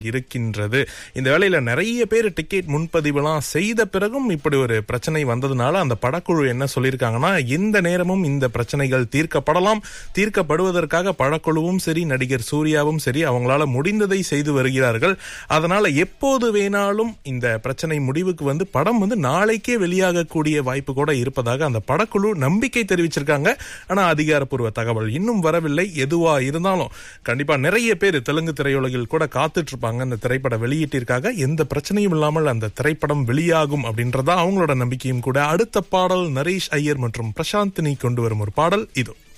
இருக்கின்றது இந்த வேளையில நிறைய பேர் டிக்கெட் முன்பதிவுலாம் செய்த பிறகும் இப்படி ஒரு பிரச்சனை வந்ததுனால அந்த படக்குழு என்ன சொல்லியிருக்காங்கன்னா எந்த நேரமும் இந்த பிரச்சனைகள் தீர்க்கப்படலாம் தீர்க்கப்படுவதற்காக படக்குழுவும் சரி நடிகர் சூர்யாவும் சரி அவங்களால முடிந்ததை செய்து வருகிறார்கள் அதனால எப்போது வேணாலும் இந்த பிரச்சனை முடிவுக்கு வந்து படம் வந்து நாளைக்கே வெளியாகக்கூடிய வாய்ப்பு கூட இருப்பதாக அந்த படக்குழு நம்பிக்கை தெரிவிச்சிருக்காங்க ஆனா அதிகாரப்பூர்வ தகவல் இன்னும் வரவில்லை எதுவா இருந்தாலும் கண்டிப்பா நிறைய பேர் தெலுங்கு திரையுலகில் கூட காத்துட்டு இருப்பாங்க இந்த திரைப்பட வெளியீட்டிற்காக எந்த பிரச்சனையும் இல்லாமல் அந்த திரைப்படம் வெளியாகும் அப்படின்றதா அவங்களோட நம்பிக்கையும் கூட அடுத்த பாடல் நரேஷ் ஐயர் மற்றும் பிரசாந்தினி கொண்டு வரும் ஒரு பாடல் இது